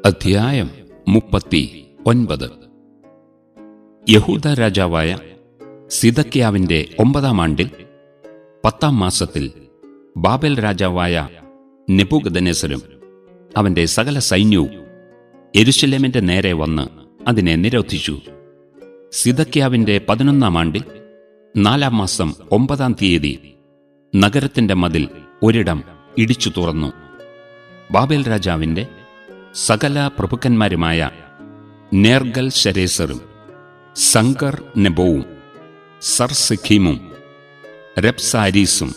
അധ്യായം മുപ്പത്തി ഒൻപത് യഹൂദ രാജാവായ സിദക്കിയാവിന്റെ ഒമ്പതാം ആണ്ടിൽ പത്താം മാസത്തിൽ ബാബേൽ രാജാവായ നെബുഗദനേസരും അവന്റെ സകല സൈന്യവും എരുശലേമിന്റെ നേരെ വന്ന് അതിനെ നിരോധിച്ചു സിദക്കിയാവിന്റെ പതിനൊന്നാം ആണ്ടിൽ നാലാം മാസം ഒമ്പതാം തീയതി നഗരത്തിന്റെ മതിൽ ഒരിടം ഇടിച്ചു തുറന്നു ബാബേൽ രാജാവിന്റെ സകല പ്രഭുക്കന്മാരുമായ നേർഗൽ ശരേസറും സങ്കർ നെബോവും സർസിഖീമും രബ്സാരീസും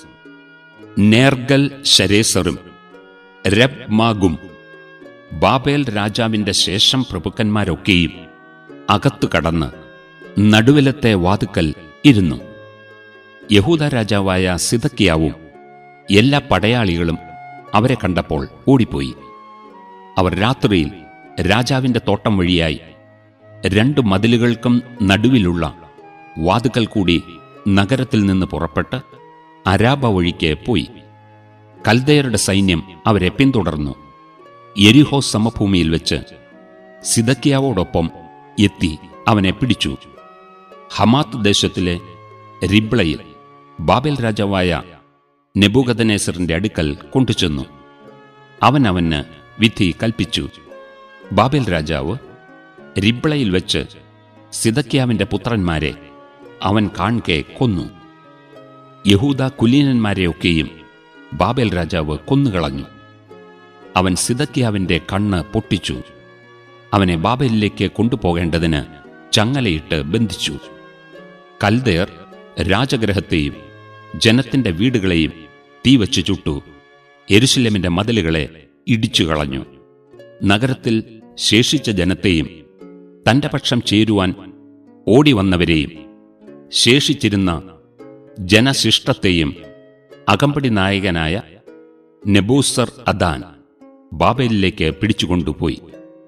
നേർഗൽ ശരേസറും രബ്മാഗും ബാബേൽ രാജാവിന്റെ ശേഷം പ്രഭുക്കന്മാരൊക്കെയും അകത്തു കടന്ന് നടുവിലത്തെ വാതുക്കൽ ഇരുന്നു യഹൂദ രാജാവായ സിദക്കിയാവും എല്ലാ പടയാളികളും അവരെ കണ്ടപ്പോൾ ഓടിപ്പോയി അവർ രാത്രിയിൽ രാജാവിന്റെ തോട്ടം വഴിയായി രണ്ട് മതിലുകൾക്കും നടുവിലുള്ള വാതുക്കൽ കൂടി നഗരത്തിൽ നിന്ന് പുറപ്പെട്ട് അരാബ വഴിക്ക് പോയി കൽദയരുടെ സൈന്യം അവരെ പിന്തുടർന്നു എരിഹോ സമഭൂമിയിൽ വെച്ച് സിദക്കിയാവോടൊപ്പം എത്തി അവനെ പിടിച്ചു ഹമാത്ത് ദേശത്തിലെ റിബ്ളയിൽ ബാബേൽ രാജാവായ നെബൂഗദനേസറിന്റെ അടുക്കൽ കൊണ്ടുചെന്നു അവൻ അവന് വിധി കൽപ്പിച്ചു ബാബേൽ രാജാവ് റിബ്ളയിൽ വെച്ച് സിദക്കിയാവിന്റെ പുത്രന്മാരെ അവൻ കാൺകെ കൊന്നു യഹൂദ കുലീനന്മാരെയൊക്കെയും ബാബേൽ രാജാവ് കൊന്നുകളഞ്ഞു അവൻ സിദക്കിയാവിന്റെ കണ്ണ് പൊട്ടിച്ചു അവനെ ബാബേലിലേക്ക് കൊണ്ടുപോകേണ്ടതിന് ചങ്ങലയിട്ട് ബന്ധിച്ചു കൽദേർ രാജഗ്രഹത്തെയും ജനത്തിന്റെ വീടുകളെയും തീവച്ച് ചുട്ടു എരുശലേമിന്റെ മതിലുകളെ ഇടിച്ചു കളഞ്ഞു നഗരത്തിൽ ശേഷിച്ച ജനത്തെയും തന്റെ പക്ഷം ചേരുവാൻ ഓടിവന്നവരെയും ശേഷിച്ചിരുന്ന ജനശിഷ്ടത്തെയും അകമ്പടി നായകനായ നെബൂസർ അദാൻ ബാബേലിലേക്ക് പിടിച്ചുകൊണ്ടുപോയി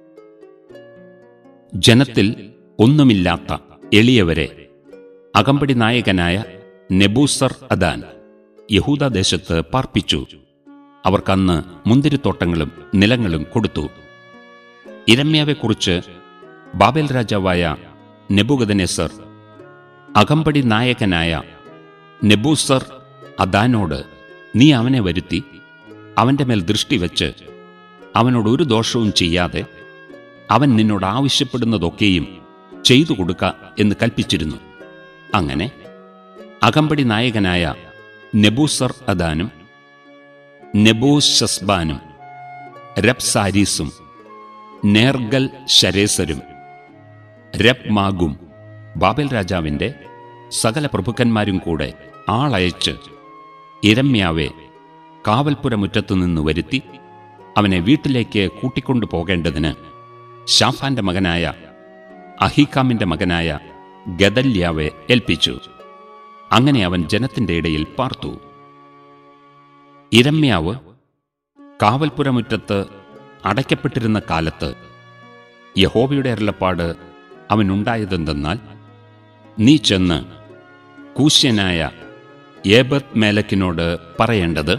ജനത്തിൽ ഒന്നുമില്ലാത്ത എളിയവരെ അകമ്പടി നായകനായ നെബൂസർ അദാൻ യഹൂദദേശത്ത് പാർപ്പിച്ചു അവർക്കന്ന് മുന്തിരിത്തോട്ടങ്ങളും നിലങ്ങളും കൊടുത്തു ഇരമ്യാവെക്കുറിച്ച് ബാബേൽ രാജാവായ നെബുഗദനെസർ അകമ്പടി നായകനായ നെബൂസർ അദാനോട് നീ അവനെ വരുത്തി അവന്റെ മേൽ ദൃഷ്ടി വെച്ച് അവനോട് ഒരു ദോഷവും ചെയ്യാതെ അവൻ നിന്നോട് ആവശ്യപ്പെടുന്നതൊക്കെയും ചെയ്തു കൊടുക്ക എന്ന് കൽപ്പിച്ചിരുന്നു അങ്ങനെ അകമ്പടി നായകനായ നെബൂസർ അദാനും നെബൂഷസ്ബാനും രബ്സാരീസും നേർഗൽ ശരേസരും രബ്മാഗും ബാബേൽ രാജാവിന്റെ സകല പ്രഭുക്കന്മാരും കൂടെ ആളയച്ച് ഇരമ്യാവെ കാവൽപ്പുരമുറ്റത്തു നിന്ന് വരുത്തി അവനെ വീട്ടിലേക്ക് കൂട്ടിക്കൊണ്ടു പോകേണ്ടതിന് ഷാഫാന്റെ മകനായ അഹീക്കാമിന്റെ മകനായ ഗദല്യാവെ ഏൽപ്പിച്ചു അങ്ങനെ അവൻ ജനത്തിന്റെ ഇടയിൽ പാർത്തു ഇരമ്യാവ് കാവൽപ്പുരമുറ്റത്ത് അടയ്ക്കപ്പെട്ടിരുന്ന കാലത്ത് യഹോവയുടെ അരുളപ്പാട് അവനുണ്ടായതെന്തെന്നാൽ നീ ചെന്ന് കൂശ്യനായ ഏബത് മേലക്കിനോട് പറയേണ്ടത്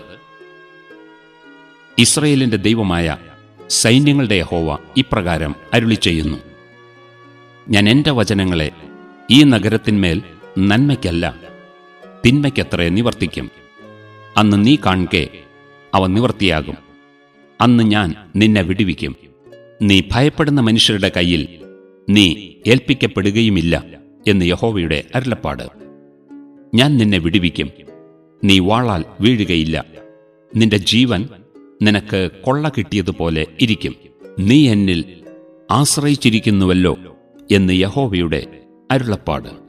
ഇസ്രയേലിന്റെ ദൈവമായ സൈന്യങ്ങളുടെ യഹോവ ഇപ്രകാരം അരുളി ചെയ്യുന്നു ഞാൻ എന്റെ വചനങ്ങളെ ഈ നഗരത്തിന്മേൽ നന്മയ്ക്കല്ല തിന്മയ്ക്കത്രേ നിവർത്തിക്കും അന്ന് നീ കാൺകെ അവ നിവർത്തിയാകും അന്ന് ഞാൻ നിന്നെ വിടുവിക്കും നീ ഭയപ്പെടുന്ന മനുഷ്യരുടെ കയ്യിൽ നീ ഏൽപ്പിക്കപ്പെടുകയുമില്ല എന്ന് യഹോവയുടെ അരുളപ്പാട് ഞാൻ നിന്നെ വിടുവിക്കും നീ വാളാൽ വീഴുകയില്ല നിന്റെ ജീവൻ നിനക്ക് കൊള്ള കിട്ടിയതുപോലെ ഇരിക്കും നീ എന്നിൽ ആശ്രയിച്ചിരിക്കുന്നുവല്ലോ എന്ന് യഹോവയുടെ അരുളപ്പാട്